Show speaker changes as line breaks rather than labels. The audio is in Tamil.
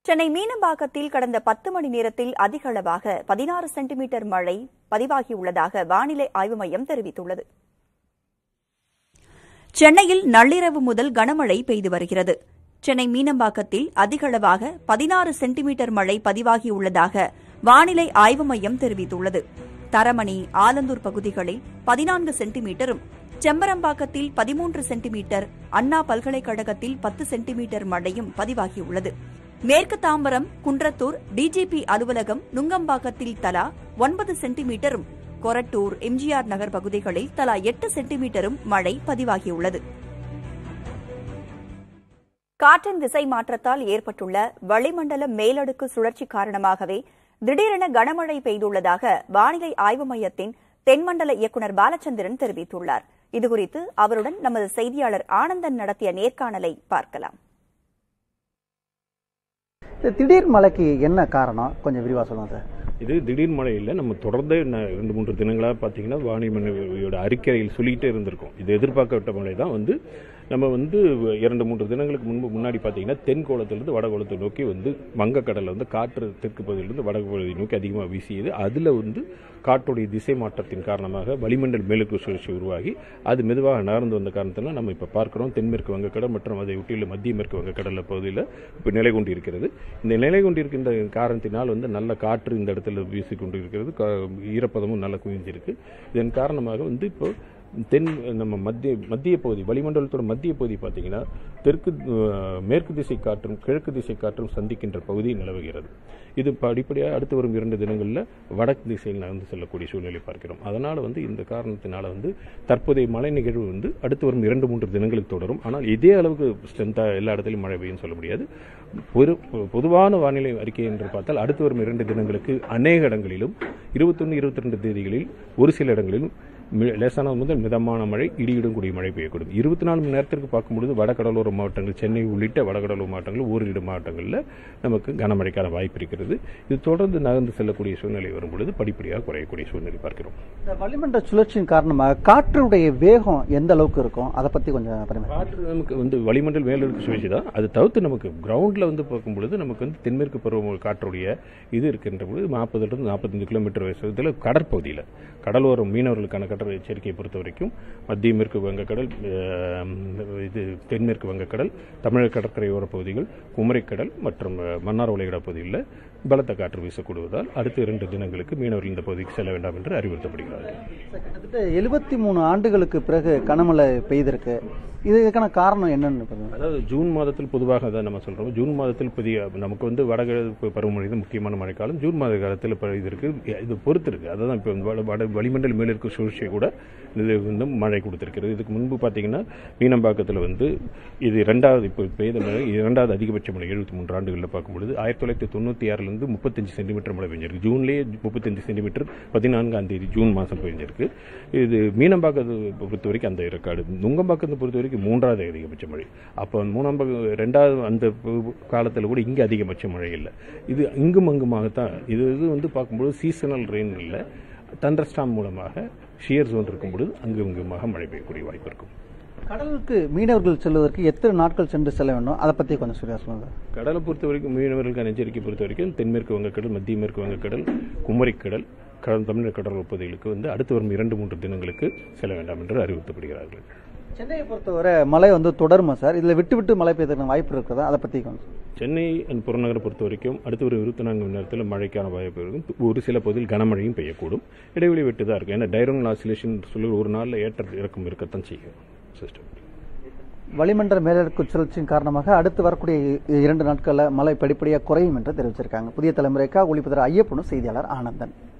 சென்னை மீனம்பாக்கத்தில் கடந்த பத்து மணி நேரத்தில் அதிக அளவாக பதினாறு சென்டிமீட்டர் மழை பதிவாகியுள்ளதாக வானிலை ஆய்வு மையம் தெரிவித்துள்ளது சென்னையில் நள்ளிரவு முதல் கனமழை பெய்து வருகிறது சென்னை மீனம்பாக்கத்தில் அதிக அளவாக பதினாறு சென்டிமீட்டர் மழை பதிவாகியுள்ளதாக வானிலை ஆய்வு மையம் தெரிவித்துள்ளது தரமணி ஆலந்தூர் பகுதிகளில் பதினான்கு சென்டிமீட்டரும் செம்பரம்பாக்கத்தில் பதிமூன்று சென்டிமீட்டர் அண்ணா பல்கலைக்கழகத்தில் பத்து சென்டிமீட்டர் மழையும் பதிவாகியுள்ளது மேற்கு தாம்பரம் குன்றத்தூர் டிஜிபி அலுவலகம் நுங்கம்பாக்கத்தில் தலா ஒன்பது சென்டிமீட்டரும் கொரட்டூர் எம்ஜிஆர் நகர் பகுதிகளில் தலா எட்டு சென்டிமீட்டரும் மழை பதிவாகியுள்ளது காற்றின் திசை மாற்றத்தால் ஏற்பட்டுள்ள வளிமண்டல மேலடுக்கு சுழற்சி காரணமாகவே திடீரென கனமழை பெய்துள்ளதாக வானிலை ஆய்வு மையத்தின் தென்மண்டல இயக்குநர் பாலச்சந்திரன் தெரிவித்துள்ளார் இதுகுறித்து அவருடன் நமது செய்தியாளர் ஆனந்தன் நடத்திய நேர்காணலை பார்க்கலாம்
இந்த திடீர் மழைக்கு என்ன காரணம் கொஞ்சம் விரிவாக சொல்லுங்க சார்
இது திடீர் மழை இல்லை நம்ம தொடர்ந்து ந- ரெண்டு மூன்று தினங்களாக பார்த்தீங்கன்னா வானிலையோட அறிக்கையில் சொல்லிகிட்டே இருந்திருக்கோம் இது எதிர்பார்க்கப்பட்ட மழை தான் வந்து நம்ம வந்து இரண்டு மூன்று தினங்களுக்கு முன்பு முன்னாடி பார்த்தீங்கன்னா தென்கோளத்திலிருந்து வடகோளத்தை நோக்கி வந்து வங்கக்கடலில் வந்து காற்று தெற்கு பகுதியிலிருந்து வடக்கு பகுதியை நோக்கி அதிகமாக வீசியது அதில் வந்து காற்றுடைய திசை மாற்றத்தின் காரணமாக வளிமண்டல் மேலுக்கு சுழற்சி உருவாகி அது மெதுவாக நகர்ந்து வந்த காரணத்தினால் நம்ம இப்போ பார்க்கிறோம் தென்மேற்கு வங்கக்கடல் மற்றும் அதை ஒட்டியுள்ள மத்திய மேற்கு வங்கக்கடல் பகுதியில் இப்போ நிலை கொண்டிருக்கிறது இந்த நிலை கொண்டிருக்கின்ற காரணத்தினால் வந்து நல்ல காற்று இந்த இடத்துல வீசிக்கொண்டு இருக்கிறது கா- ஈரப்பதமும் நல்லா குவிஞ்சிருக்கு இதன் காரணமாக வந்து இப்போ தென் நம்ம மத்திய மத்திய பகுதி வளிமண்டலத்தோட மத்திய பகுதி பார்த்தீங்கன்னா தெற்கு அஹ், மேற்கு திசை காற்றும் கிழக்கு திசை காற்றும் சந்திக்கின்ற பகுதி நிலவுகிறது இது படிப்படியாக அடுத்து வரும் இரண்டு தினங்களில் வடக்கு திசையில் நகர்ந்து செல்லக்கூடிய சூழ்நிலை பார்க்கிறோம் அதனால் வந்து இந்த காரணத்தினால வந்து தற்போதைய மழை நிகழ்வு வந்து அடுத்து வரும் இரண்டு மூன்று தினங்களுக்கு தொடரும் ஆனால் இதே அளவுக்கு ஸ்ட்ரென்த்தாக எல்லா இடத்துலையும் மழை பெய்யும் சொல்ல முடியாது பொது பொதுவான வானிலை அறிக்கை என்று பார்த்தால் அடுத்து வரும் இரண்டு தினங்களுக்கு அநேக இடங்களிலும் இருபத்தொன்று இருபத்தி ரெண்டு தேதிகளில் ஒரு சில இடங்களிலும் மி- லேசான முதல் மிதமான மழை இடியுடன் கூடிய மழை பெய்யக்கூடும் இருபத்தி நாலு மணி நேரத்திற்கு பார்க்கும்பொழுது வடகடலோர மாவட்டங்கள் சென்னை உள்ளிட்ட வடகடலோர மாவட்டங்கள் ஓரிரு மாவட்டங்களில் நமக்கு கனமழைக்கான வாய்ப்பு இருக்கிறது இது தொடர்ந்து நகர்ந்து செல்லக்கூடிய சூழ்நிலை வரும்பொழுது படிப்படியாக குறையக்கூடிய சூழ்நிலை பார்க்கிறோம்
இந்த வளிமண்டல சுழற்சியின் காரணமாக காற்றுடைய வேகம் எந்த அளவுக்கு இருக்கும் அதை பற்றி கொஞ்சம் பரிமாறி
காற்று நமக்கு வந்து வளிமண்டல் மேலிருக்கு சுழற்சி தான் அது தவிர்த்து நமக்கு கிரவுண்டில் வந்து பார்க்கும் பொழுது நமக்கு வந்து தென்மேற்கு பருவ காற்றுடைய இது இருக்கின்ற பொழுது நாற்பதுலேருந்து நாற்பத்தஞ்சு கிலோமீட்டர் வேகத்தில் கடற்பகுதியில் கடலோரம் மீனவர்களுக்கான கடல் எச்சரிக்கையை பொறுத்த வரைக்கும் மத்திய மேற்கு வங்கக்கடல் அஹ், இது தென்மேற்கு வங்கக்கடல் தமிழக கடற்கரையோர பகுதிகள் குமரிக்கடல் மற்றும் அஹ், மன்னார் வளைகுடா பகுதிகளில் பலத்த காற்று வீசக்கூடுவதால் அடுத்த இரண்டு தினங்களுக்கு மீனவர்கள் இந்த பகுதிக்கு செல்ல வேண்டாம் என்று அறிவுறுத்தப்படுகிறார்கள்
கிட்டத்தட்ட எழுபத்தி மூணு ஆண்டுகளுக்கு பிறகு கனமழை பெய்திருக்கு இதுக்கான காரணம் என்னன்னு பாருங்க.
அதாவது ஜூன் மாதத்தில் பொதுவாக அதான் நம்ம சொல்றோம் ஜூன் மாதத்தில் புதிய நமக்கு வந்து வடகிழக்கு பருவமழை தான் முக்கியமான மழைக்காலம் ஜூன் மாத காலத்தில் இப்போ இது இருக்கு இது பொறுத்து இருக்கு அதான் இப்போ வட வட வளிமண்டல மேலிருக்கு சுழற்சி கூட இது வந்து மழை கொடுத்திருக்கிறது இதுக்கு முன்பு பார்த்தீங்கன்னா மீனம்பாக்கத்தில் வந்து இது ரெண்டாவது இப்போ பெய்த மழை இரண்டாவது அதிகபட்ச மழை எழுபத்தி மூன்று ஆண்டுகளில் பார்க்கும்பொழுது ஆயிரத்தி தொள்ளாயிரத்தி தொண்ணூற்றி ஆறிலிருந்து முப்பத்தஞ்சு சென்டிமீட்டர் மழை பெஞ்சிருக்கு ஜூன்லேயே முப்பத்தஞ்சு சென்டிமீட்டர் பதினான்காம் தேதி ஜூன் மாதம் பெஞ்சிருக்கு இது மீனம்பாக்கத்தை பொறுத்த வரைக்கும் அந்த ரெக்கார்டு நுங்கம்பாக்கத்தை பொறுத்த வரைக்கும் மூன்றாவது அதிகபட்ச மழை அப்போ மூணாம்பாக்கம் ரெண்டாவது அந்த காலத்தில் கூட இங்கே அதிகபட்ச மழை இல்லை இது இங்கும் அங்குமாகத்தான் இது இது வந்து பார்க்கும்போது சீசனல் ரெயின் இல்லை தண்டர்ஸ்டாம் மூலமாக ஷியர் ஜோன் இருக்கும் பொழுது அங்கு இங்குமாக மழை பெய்யக்கூடிய வாய்ப்பு இருக்கும்
கடலுக்கு மீனவர்கள் செல்வதற்கு எத்தனை நாட்கள் சென்று செல்ல வேண்டும் அதை பற்றி கொஞ்சம் சரியா சொல்லுங்க
கடலை பொறுத்த வரைக்கும் மீனவர்களுக்கான எச்சரிக்கை பொறுத்த வரைக்கும் தென்மேற்கு வங்கக்கடல் மத்திய மேற்கு வங்கக்கடல் குமரிக்கடல் கடல் தமிழக கடல் பகுதிகளுக்கு வந்து அடுத்து வரும் இரண்டு மூன்று தினங்களுக்கு செல்ல வேண்டாம் என்று அறிவுறுத்தப்படுகிறார்கள்
சென்னையை பொறுத்தவரை மழை வந்து தொடருமா சார் இதில் விட்டு விட்டு மழை பெய்யறதுக்கு வாய்ப்பு இருக்குதா அதை பற்றி கொஞ்சம் சொல்லுங்க.
சென்னை அண்ட் புறநகரை பொறுத்த வரைக்கும் அடுத்த ஒரு இருபத்தி நான்கு மணி நேரத்தில் மழைக்கான வாய்ப்பு இருக்கும் ஒரு சில பகுதியில் கனமழையும் பெய்யக்கூடும் இடைவெளி விட்டு தான் இருக்கும் ஏன்னா டைரோன் ஆசிலேஷன் சொல்லி ஒரு நாளில் ஏற்ற இறக்கம் இருக்கத்தான் செய்யும் சிஸ்டம்
வளிமண்டல மேலடுக்கு சுழற்சியின் காரணமாக அடுத்து வரக்கூடிய இ- இரண்டு நாட்களில் மழை படிப்படியாக குறையும் என்று தெரிவிச்சிருக்காங்க புதிய தலைமுறைக்காக ஒளிப்பதர் ஐயப்பனும் செய்தியாளர் ஆனந்தன்